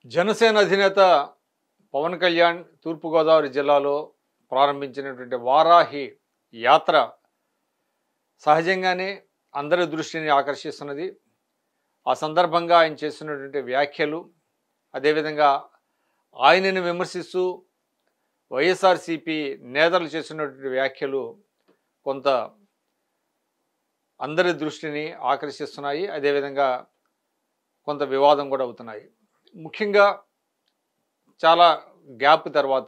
జనసేన అధినేత పవన్ కళ్యాణ్ తూర్పుగోదావరి జిల్లాలో ప్రారంభించినటువంటి వారాహి యాత్ర సహజంగానే అందరి దృష్టిని ఆకర్షిస్తున్నది ఆ సందర్భంగా ఆయన చేస్తున్నటువంటి వ్యాఖ్యలు అదేవిధంగా ఆయనను విమర్శిస్తూ వైఎస్ఆర్సిపి నేతలు చేస్తున్నటువంటి వ్యాఖ్యలు కొంత అందరి దృష్టిని ఆకర్షిస్తున్నాయి అదేవిధంగా కొంత వివాదం కూడా అవుతున్నాయి ముఖ్యంగా చాలా గ్యాప్ తర్వాత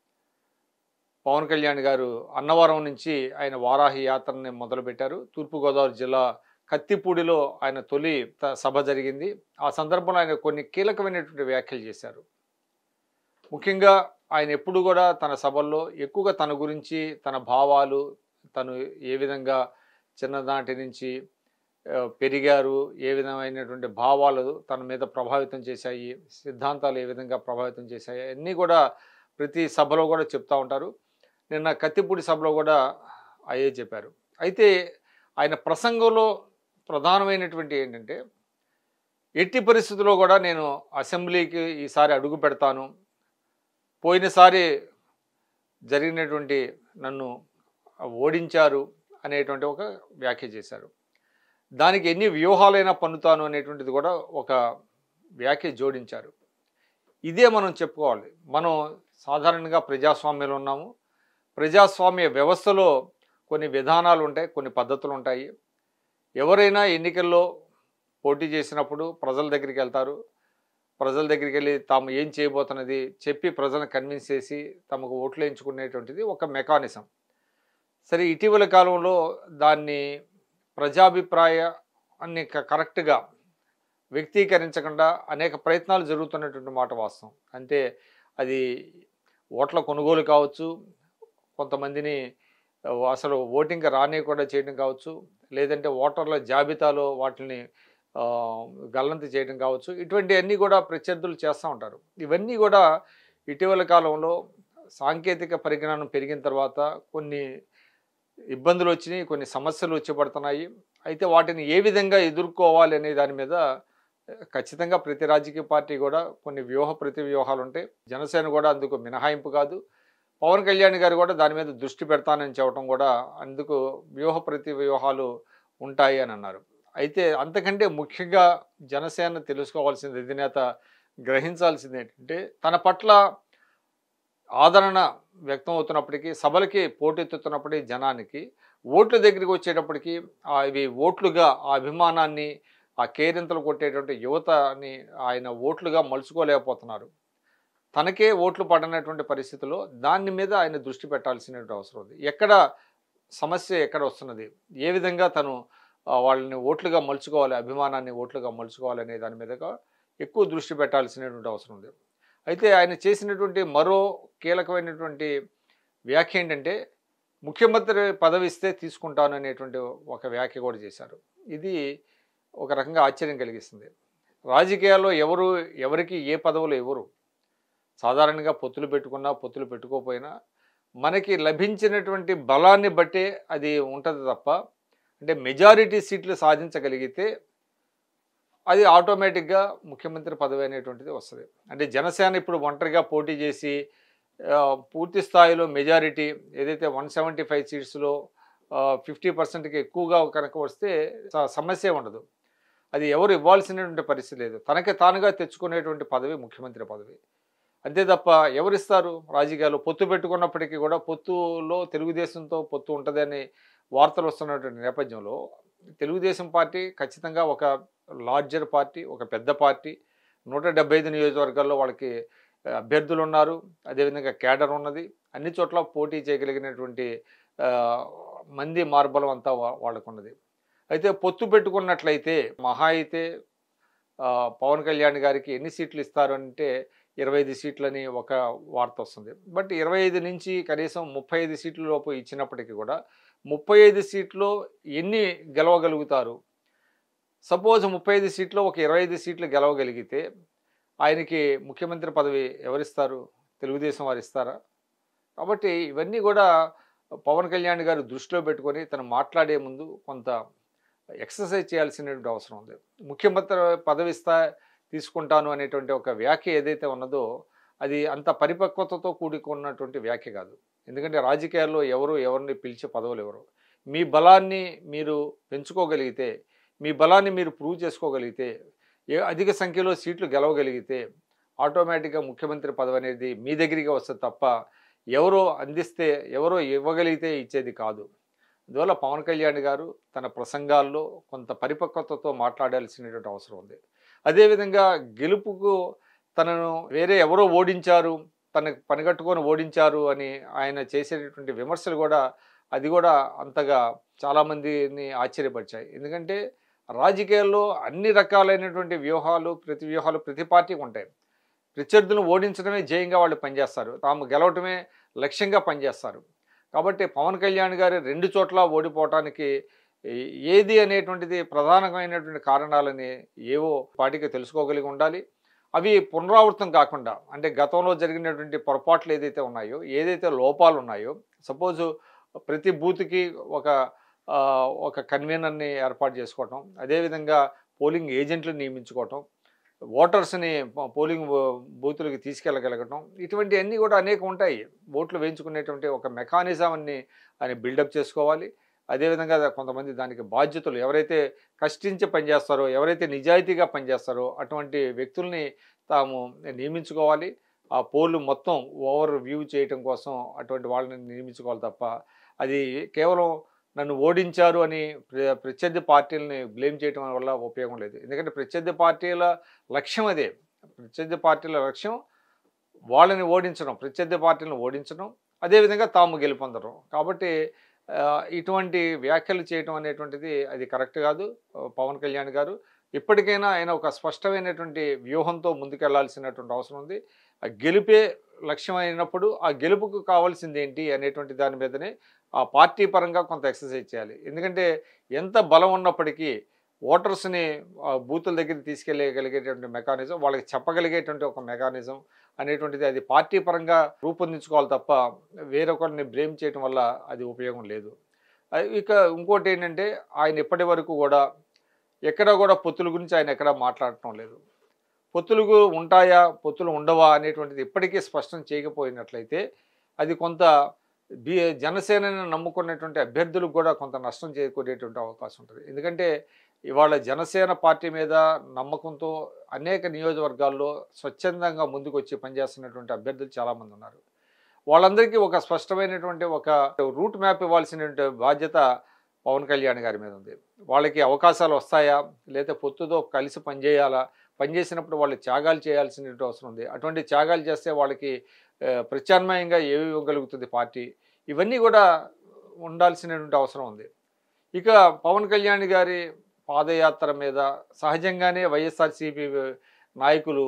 పవన్ కళ్యాణ్ గారు అన్నవరం నుంచి ఆయన వారాహి యాత్రని మొదలుపెట్టారు తూర్పుగోదావరి జిల్లా కత్తిపూడిలో ఆయన తొలి త- సభ జరిగింది ఆ సందర్భంలో ఆయన కొన్ని కీలకమైనటువంటి వ్యాఖ్యలు చేశారు ముఖ్యంగా ఆయన ఎప్పుడు కూడా తన సభల్లో ఎక్కువగా తన గురించి తన భావాలు తను ఏ విధంగా చిన్ననాటి నుంచి ఆ, పెరిగారు ఏ విధమైనటువంటి భావాలు తన మీద ప్రభావితం చేశాయి సిద్ధాంతాలు ఏ విధంగా ప్రభావితం చేశాయి అన్నీ కూడా ప్రతి సభలో కూడా చెప్తూ ఉంటారు నిన్న కత్తిపూడి సభలో కూడా అయ్యే చెప్పారు అయితే ఆయన ప్రసంగంలో ప్రధానమైనటువంటి ఏంటంటే ఎట్టి పరిస్థితుల్లో కూడా నేను అసెంబ్లీకి ఈసారి అడుగు పెడతాను పోయినసారి జరిగినటువంటి నన్ను ఓడించారు అనేటువంటి ఒక వ్యాఖ్య చేశారు దానికి ఎన్ని వ్యూహాలైనా పన్నుతాను అనేటువంటిది కూడా ఒక వ్యాఖ్య జోడించారు ఇదే మనం చెప్పుకోవాలి మనం సాధారణంగా ప్రజాస్వామ్యంలో ఉన్నాము ప్రజాస్వామ్య వ్యవస్థలో కొన్ని విధానాలు ఉంటాయి కొన్ని పద్ధతులు ఉంటాయి ఎవరైనా ఎన్నికల్లో పోటీ చేసినప్పుడు ప్రజల దగ్గరికి వెళ్తారు ప్రజల దగ్గరికి వెళ్ళి తాము ఏం చేయబోతున్నది చెప్పి ప్రజలను కన్విన్స్ చేసి తమకు ఓట్లు వేయించుకునేటువంటిది ఒక మెకానిజం సరే ఇటీవల కాలంలో దాన్ని ప్రజాభిప్రాయాన్ని క- కరెక్ట్గా వ్యక్తీకరించకుండా అనేక ప్రయత్నాలు జరుగుతున్నటువంటి మాట వాస్తవం అంటే అది ఓట్ల కొనుగోలు కావచ్చు కొంతమందిని ఆ, అసలు ఓటింగ్ రాని కూడా చేయడం కావచ్చు లేదంటే ఓటర్ల జాబితాలో వాటిని ఆ, గల్లంతు చేయడం కావచ్చు ఇటువంటివన్నీ కూడా ప్రత్యర్థులు చేస్తూ ఉంటారు ఇవన్నీ కూడా ఇటీవల కాలంలో సాంకేతిక పరిజ్ఞానం పెరిగిన తర్వాత కొన్ని ఇబ్బందులు వచ్చినాయి కొన్ని సమస్యలు వచ్చి పడుతున్నాయి అయితే వాటిని ఏ విధంగా ఎదుర్కోవాలి అనే దాని మీద ఆ, ఖచ్చితంగా ప్రతి రాజకీయ పార్టీ కూడా కొన్ని వ్యూహ ప్రతి వ్యూహాలు ఉంటాయి జనసేన కూడా అందుకు మినహాయింపు కాదు పవన్ కళ్యాణ్ గారు కూడా దాని మీద దృష్టి పెడతానని చెప్పడం కూడా అందుకు వ్యూహ ప్రతి వ్యూహాలు ఉంటాయి అని అన్నారు అయితే అంతకంటే ముఖ్యంగా జనసేన తెలుసుకోవాల్సింది అధినేత గ్రహించాల్సింది ఏంటంటే తన పట్ల ఆదరణ వ్యక్తం అవుతున్నప్పటికీ సభలకి పోటెత్తుతున్నప్పటికీ జనానికి ఓట్ల దగ్గరికి వచ్చేటప్పటికి ఆ ఇవి ఓట్లుగా ఆ అభిమానాన్ని ఆ కేరింతలు కొట్టేటువంటి యువతని ఆయన ఓట్లుగా మలుచుకోలేకపోతున్నారు తనకే ఓట్లు పడనటువంటి పరిస్థితుల్లో దాని మీద ఆయన దృష్టి పెట్టాల్సినటువంటి అవసరం ఉంది ఎక్కడ సమస్య ఎక్కడ వస్తున్నది ఏ విధంగా తను ఆ, వాళ్ళని ఓట్లుగా మలుచుకోవాలి అభిమానాన్ని ఓట్లుగా మలుచుకోవాలి అనే దాని మీదగా ఎక్కువ దృష్టి పెట్టాల్సినటువంటి అవసరం ఉంది అయితే ఆయన చేసినటువంటి మరో కీలకమైనటువంటి వ్యాఖ్య ఏంటంటే ముఖ్యమంత్రి పదవి ఇస్తే తీసుకుంటాను అనేటువంటి ఒక వ్యాఖ్య కూడా చేశారు ఇది ఒక రకంగా ఆశ్చర్యం కలిగిస్తుంది రాజకీయాల్లో ఎవరు ఎవరికి ఏ పదవులు ఎవరు సాధారణంగా పొత్తులు పెట్టుకున్నా పొత్తులు పెట్టుకోకపోయినా మనకి లభించినటువంటి బలాన్ని బట్టే అది ఉంటుంది తప్ప అంటే మెజారిటీ సీట్లు సాధించగలిగితే అది ఆటోమేటిక్గా ముఖ్యమంత్రి పదవి అనేటువంటిది వస్తుంది అంటే జనసేన ఇప్పుడు ఒంటరిగా పోటీ చేసి ఆ, పూర్తి స్థాయిలో మెజారిటీ ఏదైతే వన్ సెవెంటీ ఫైవ్ సీట్స్లో ఫిఫ్టీ పర్సెంట్కి ఎక్కువగా కనుక వస్తే స- సమస్య ఉండదు అది ఎవరు ఇవ్వాల్సినటువంటి పరిస్థితి లేదు తనకి తానుగా తెచ్చుకునేటువంటి పదవి ముఖ్యమంత్రి పదవి అంతే తప్ప ఎవరిస్తారు రాజకీయాలు పొత్తు పెట్టుకున్నప్పటికీ కూడా పొత్తులో తెలుగుదేశంతో పొత్తు ఉంటుందని వార్తలు వస్తున్నటువంటి నేపథ్యంలో తెలుగుదేశం పార్టీ ఖచ్చితంగా ఒక లార్జర్ పార్టీ ఒక పెద్ద పార్టీ నూట డెబ్బై ఐదు నియోజకవర్గాల్లో వాళ్ళకి ఆ, అభ్యర్థులు ఉన్నారు అదేవిధంగా క్యాడర్ ఉన్నది అన్ని చోట్ల పోటీ చేయగలిగినటువంటి ఆ, మంది మార్బలం అంతా వా- వాళ్ళకు ఉన్నది అయితే పొత్తు పెట్టుకున్నట్లయితే మహా అయితే ఆ, పవన్ కళ్యాణ్ గారికి ఎన్ని సీట్లు ఇస్తారు అంటే ఇరవై ఐదు సీట్లని ఒక వార్త వస్తుంది బట్ ఇరవై ఐదు నుంచి కనీసం ముప్పై ఐదు సీట్ల లోపు ఇచ్చినప్పటికీ కూడా ముప్పై ఐదు సీట్లు ఎన్ని గెలవగలుగుతారు సపోజ్ ముప్పై ఐదు సీట్లు ఒక ఇరవై ఐదు సీట్లు గెలవగలిగితే ఆయనకి ముఖ్యమంత్రి పదవి ఎవరిస్తారు తెలుగుదేశం వారు ఇస్తారా కాబట్టి ఇవన్నీ కూడా పవన్ కళ్యాణ్ గారు దృష్టిలో పెట్టుకొని తను మాట్లాడే ముందు కొంత ఎక్సర్సైజ్ చేయాల్సినటువంటి అవసరం ఉంది ముఖ్యమంత్రి పదవి ఇస్తా తీసుకుంటాను అనేటువంటి ఒక వ్యాఖ్య ఏదైతే ఉన్నదో అది అంత పరిపక్వతతో కూడుకున్నటువంటి వ్యాఖ్య కాదు ఎందుకంటే రాజకీయాల్లో ఎవరు ఎవరిని పిలిచే పదవులు ఎవరు మీ బలాన్ని మీరు పెంచుకోగలిగితే మీ బలాన్ని మీరు ప్రూవ్ చేసుకోగలిగితే ఏ అధిక సంఖ్యలో సీట్లు గెలవగలిగితే ఆటోమేటిక్గా ముఖ్యమంత్రి పదవి అనేది మీ దగ్గరికి వస్తుంది తప్ప ఎవరో అందిస్తే ఎవరో ఇవ్వగలిగితే ఇచ్చేది కాదు అందువల్ల పవన్ కళ్యాణ్ గారు తన ప్రసంగాల్లో కొంత పరిపక్వతతో మాట్లాడాల్సినటువంటి అవసరం ఉంది అదేవిధంగా గెలుపుకు తనను వేరే ఎవరో ఓడించారు తనకు పనిగట్టుకొని ఓడించారు అని ఆయన చేసేటటువంటి విమర్శలు కూడా అది కూడా అంతగా చాలామందిని ఆశ్చర్యపరిచాయి ఎందుకంటే రాజకీయాల్లో అన్ని రకాలైనటువంటి వ్యూహాలు ప్రతి వ్యూహాలు ప్రతి పార్టీకి ఉంటాయి ప్రత్యర్థులను ఓడించడమే జయంగా వాళ్ళు పనిచేస్తారు తాము గెలవటమే లక్ష్యంగా పనిచేస్తారు కాబట్టి పవన్ కళ్యాణ్ గారి రెండు చోట్ల ఓడిపోవటానికి ఏ- ఏది అనేటువంటిది ప్రధానమైనటువంటి కారణాలని ఏవో పార్టీకి తెలుసుకోగలిగి ఉండాలి అవి పునరావృతం కాకుండా అంటే గతంలో జరిగినటువంటి పొరపాట్లు ఏదైతే ఉన్నాయో ఏదైతే లోపాలు ఉన్నాయో సపోజు ప్రతి బూత్కి ఒక ఆ, ఒక కన్వీనర్ని ఏర్పాటు చేసుకోవటం అదేవిధంగా పోలింగ్ ఏజెంట్లు నియమించుకోవటం ఓటర్స్ని ప- పోలింగ్ బూ- బూతులకి తీసుకెళ్ళగలగటం ఇటువంటివన్నీ కూడా అనేక ఉంటాయి ఓట్లు వేయించుకునేటువంటి ఒక మెకానిజాన్ని ఆయన బిల్డప్ చేసుకోవాలి అదేవిధంగా కొంతమంది దానికి బాధ్యతలు ఎవరైతే కష్టించి పనిచేస్తారో ఎవరైతే నిజాయితీగా పనిచేస్తారో అటువంటి వ్యక్తుల్ని తాము నియమించుకోవాలి ఆ పోలు మొత్తం ఓవర్ వ్యూ చేయటం కోసం అటువంటి వాళ్ళని నియమించుకోవాలి తప్ప అది కేవలం నన్ను ఓడించారు అని ప్ర- ప్రత్యర్థి పార్టీలని బ్లేమ్ చేయడం వల్ల ఉపయోగం లేదు ఎందుకంటే ప్రత్యర్థి పార్టీల లక్ష్యం అదే ప్రత్యర్థి పార్టీల లక్ష్యం వాళ్ళని ఓడించడం ప్రత్యర్థి పార్టీలను ఓడించడం అదేవిధంగా తాము గెలుపొందడం కాబట్టి ఆ, ఇటువంటి వ్యాఖ్యలు చేయటం అనేటువంటిది అది కరెక్ట్ కాదు ఆ, పవన్ కళ్యాణ్ గారు ఇప్పటికైనా ఆయన ఒక స్పష్టమైనటువంటి వ్యూహంతో ముందుకెళ్లాల్సినటువంటి అవసరం ఉంది ఆ గెలుపే లక్ష్యం అయినప్పుడు ఆ గెలుపుకు కావాల్సింది ఏంటి అనేటువంటి దాని మీదనే ఆ పార్టీ పరంగా కొంత ఎక్సర్సైజ్ చేయాలి ఎందుకంటే ఎంత బలం ఉన్నప్పటికీ ఓటర్స్ని ఆ, బూతుల దగ్గర తీసుకెళ్ళగలిగేటువంటి మెకానిజం వాళ్ళకి చెప్పగలిగేటువంటి ఒక మెకానిజం అనేటువంటిది అది పార్టీ పరంగా రూపొందించుకోవాలి తప్ప వేరొకరిని బ్లేమ్ చేయడం వల్ల అది ఉపయోగం లేదు ఆ, ఇక ఇంకోటి ఏంటంటే ఆయన ఇప్పటి వరకు కూడా ఎక్కడ కూడా పొత్తుల గురించి ఆయన ఎక్కడా మాట్లాడటం లేదు పొత్తులు ఉంటాయా పొత్తులు ఉండవా అనేటువంటిది ఇప్పటికీ స్పష్టం చేయకపోయినట్లయితే అది కొంత బి జనసేనని నమ్ముకున్నటువంటి అభ్యర్థులకు కూడా కొంత నష్టం చేకూరేటువంటి అవకాశం ఉంటుంది ఎందుకంటే ఇవాళ జనసేన పార్టీ మీద నమ్మకంతో అనేక నియోజకవర్గాల్లో స్వచ్ఛందంగా ముందుకు వచ్చి పనిచేస్తున్నటువంటి అభ్యర్థులు చాలామంది ఉన్నారు వాళ్ళందరికీ ఒక స్పష్టమైనటువంటి ఒక రూట్ మ్యాప్ ఇవ్వాల్సినటువంటి బాధ్యత పవన్ కళ్యాణ్ గారి మీద ఉంది వాళ్ళకి అవకాశాలు వస్తాయా లేదా పొత్తుతో కలిసి పనిచేయాలా పనిచేసినప్పుడు వాళ్ళు త్యాగాలు చేయాల్సిన అవసరం ఉంది అటువంటి త్యాగాలు చేస్తే వాళ్ళకి ఆ, ప్రత్యామ్నాయంగా ఏమి ఇవ్వగలుగుతుంది పార్టీ ఇవన్నీ కూడా ఉండాల్సినటువంటి అవసరం ఉంది ఇక పవన్ కళ్యాణ్ గారి పాదయాత్ర మీద సహజంగానే వైఎస్ఆర్సీపీ నాయకులు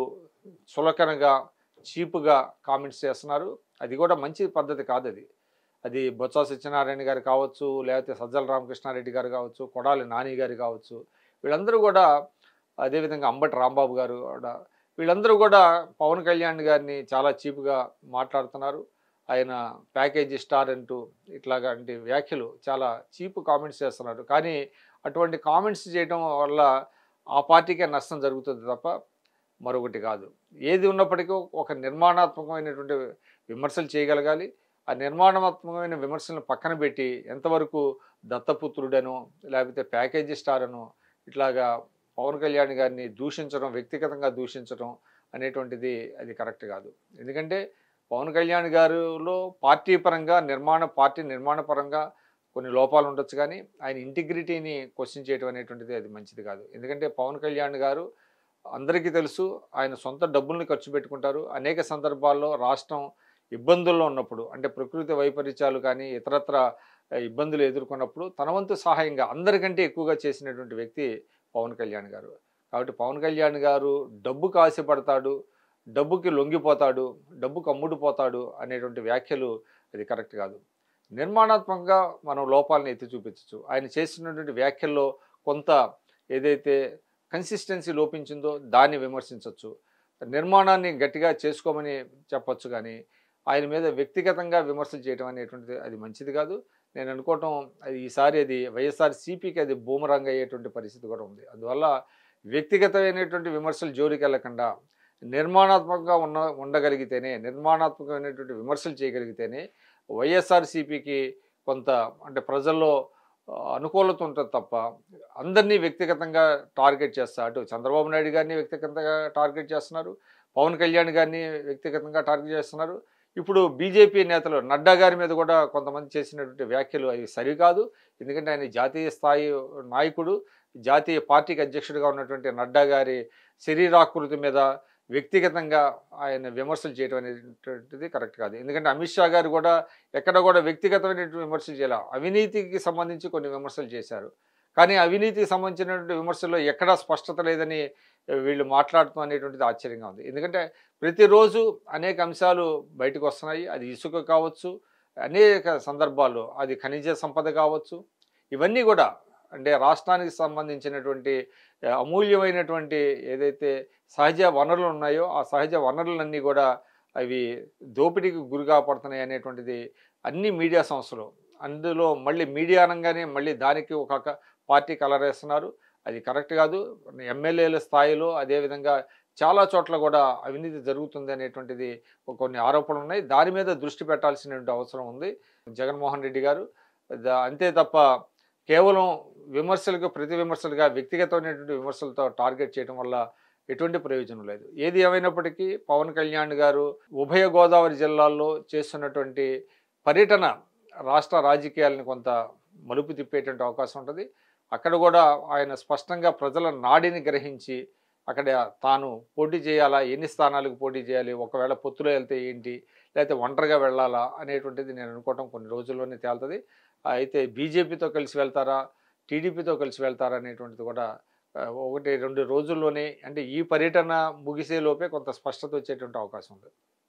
చులకనగా చీపుగా కామెంట్స్ చేస్తున్నారు అది కూడా మంచి పద్ధతి కాదు అది అది బొత్స సత్యనారాయణ గారు కావచ్చు లేకపోతే సజ్జల రామకృష్ణారెడ్డి గారు కావచ్చు కొడాలి నాని గారు కావచ్చు వీళ్ళందరూ కూడా అదేవిధంగా అంబటి రాంబాబు గారు కూడా వీళ్ళందరూ కూడా పవన్ కళ్యాణ్ గారిని చాలా చీప్గా మాట్లాడుతున్నారు ఆయన ప్యాకేజీ స్టార్ అంటూ ఇట్లాంటి వ్యాఖ్యలు చాలా చీప్ కామెంట్స్ చేస్తున్నారు కానీ అటువంటి కామెంట్స్ చేయడం వల్ల ఆ పార్టీకే నష్టం జరుగుతుంది తప్ప మరొకటి కాదు ఏది ఉన్నప్పటికీ ఒక నిర్మాణాత్మకమైనటువంటి విమర్శలు చేయగలగాలి ఆ నిర్మాణాత్మకమైన విమర్శలను పక్కన పెట్టి ఎంతవరకు దత్తపుత్రుడనో లేకపోతే ప్యాకేజీ స్టార్ అనో ఇట్లాగా పవన్ కళ్యాణ్ గారిని దూషించడం వ్యక్తిగతంగా దూషించడం అనేటువంటిది అది కరెక్ట్ కాదు ఎందుకంటే పవన్ కళ్యాణ్ గారిలో పార్టీ పరంగా నిర్మాణ పార్టీ నిర్మాణ పరంగా కొన్ని లోపాలు ఉండొచ్చు కానీ ఆయన ఇంటిగ్రిటీని క్వశ్చన్ చేయడం అనేటువంటిది అది మంచిది కాదు ఎందుకంటే పవన్ కళ్యాణ్ గారు అందరికీ తెలుసు ఆయన సొంత డబ్బుల్ని ఖర్చు పెట్టుకుంటారు అనేక సందర్భాల్లో రాష్ట్రం ఇబ్బందుల్లో ఉన్నప్పుడు అంటే ప్రకృతి వైపరీత్యాలు కానీ ఇతరత్ర ఆ, ఇబ్బందులు ఎదుర్కొన్నప్పుడు తన వంతు సహాయంగా అందరికంటే ఎక్కువగా చేసినటువంటి వ్యక్తి పవన్ కళ్యాణ్ గారు కాబట్టి పవన్ కళ్యాణ్ గారు డబ్బుకు ఆశపడతాడు డబ్బుకి లొంగిపోతాడు డబ్బుకు అమ్ముడుపోతాడు అనేటువంటి వ్యాఖ్యలు అది కరెక్ట్ కాదు నిర్మాణాత్మకంగా మనం లోపాలను ఎత్తి చూపించవచ్చు ఆయన చేసినటువంటి వ్యాఖ్యల్లో కొంత ఏదైతే కన్సిస్టెన్సీ లోపించిందో దాన్ని విమర్శించవచ్చు నిర్మాణాన్ని గట్టిగా చేసుకోమని చెప్పొచ్చు కానీ ఆయన మీద వ్యక్తిగతంగా విమర్శలు చేయడం అనేటువంటిది అది మంచిది కాదు నేను అనుకోవటం అది ఈసారి అది వైఎస్ఆర్ సిపికి అది బూమరంగ్ అయ్యేటువంటి పరిస్థితి కూడా ఉంది అందువల్ల వ్యక్తిగతమైనటువంటి విమర్శలు జోలికి వెళ్ళకుండా నిర్మాణాత్మకంగా ఉన్న ఉండగలిగితేనే నిర్మాణాత్మకమైనటువంటి విమర్శలు చేయగలిగితేనే వైఎస్ఆర్సీపీకి కొంత అంటే ప్రజల్లో ఆ, అనుకూలత ఉంటుంది తప్ప అందరినీ వ్యక్తిగతంగా టార్గెట్ చేస్తా అటు చంద్రబాబు నాయుడు గారిని వ్యక్తిగతంగా టార్గెట్ చేస్తున్నారు పవన్ కళ్యాణ్ గారిని వ్యక్తిగతంగా టార్గెట్ చేస్తున్నారు ఇప్పుడు బీజేపీ నేతలు నడ్డా గారి మీద కూడా కొంతమంది చేసినటువంటి వ్యాఖ్యలు అవి సరికాదు ఎందుకంటే ఆయన జాతీయ స్థాయి నాయకుడు జాతీయ పార్టీకి అధ్యక్షుడిగా ఉన్నటువంటి నడ్డా గారి శరీరాకృతి మీద వ్యక్తిగతంగా ఆయన విమర్శలు చేయడం అనేటువంటిది కరెక్ట్ కాదు ఎందుకంటే అమిత్ షా గారు కూడా ఎక్కడ కూడా వ్యక్తిగతమైనటువంటి విమర్శలు చేయాలి అవినీతికి సంబంధించి కొన్ని విమర్శలు చేశారు కానీ అవినీతికి సంబంధించినటువంటి విమర్శల్లో ఎక్కడా స్పష్టత లేదని వీళ్ళు మాట్లాడటం అనేటువంటిది ఆశ్చర్యంగా ఉంది ఎందుకంటే ప్రతిరోజు అనేక అంశాలు బయటకు వస్తున్నాయి అది ఇసుక కావచ్చు అనేక సందర్భాల్లో అది ఖనిజ సంపద కావచ్చు ఇవన్నీ కూడా అంటే రాష్ట్రానికి సంబంధించినటువంటి ఆ, అమూల్యమైనటువంటి ఏదైతే సహజ వనరులు ఉన్నాయో ఆ సహజ వనరులన్నీ కూడా అవి దోపిడీకి గురి కాపడుతున్నాయి అనేటువంటిది అన్ని మీడియా సంస్థలు అందులో మళ్ళీ మీడియా అనగానే మళ్ళీ దానికి ఒక క- పార్టీ కలర్ వేస్తున్నారు అది కరెక్ట్ కాదు ఎమ్మెల్యేల స్థాయిలో అదేవిధంగా చాలా చోట్ల కూడా అవినీతి జరుగుతుంది అనేటువంటిది ఒక కొన్ని ఆరోపణలు ఉన్నాయి దాని మీద దృష్టి పెట్టాల్సినటువంటి అవసరం ఉంది జగన్మోహన్ రెడ్డి గారు దా- అంతే తప్ప కేవలం విమర్శలకు ప్రతి విమర్శలుగా వ్యక్తిగతమైనటువంటి విమర్శలతో టార్గెట్ చేయడం వల్ల ఎటువంటి ప్రయోజనం లేదు ఏది ఏమైనప్పటికీ పవన్ కళ్యాణ్ గారు ఉభయ గోదావరి జిల్లాల్లో చేస్తున్నటువంటి పర్యటన రాష్ట్ర రాజకీయాలను కొంత మలుపు తిప్పేటువంటి అవకాశం ఉంటుంది అక్కడ కూడా ఆయన స్పష్టంగా ప్రజల నాడిని గ్రహించి అక్కడ తాను పోటీ చేయాలా ఎన్ని స్థానాలకు పోటీ చేయాలి ఒకవేళ పొత్తులో వెళ్తే ఏంటి లేకపోతే ఒంటరిగా వెళ్ళాలా అనేటువంటిది నేను అనుకోవటం కొన్ని రోజుల్లోనే తేలుతుంది అయితే బీజేపీతో కలిసి వెళ్తారా టీడీపీతో కలిసి వెళ్తారా అనేటువంటిది కూడా ఆ, ఒకటి రెండు రోజుల్లోనే అంటే ఈ పర్యటన ముగిసే లోపే కొంత స్పష్టత వచ్చేటువంటి అవకాశం ఉంది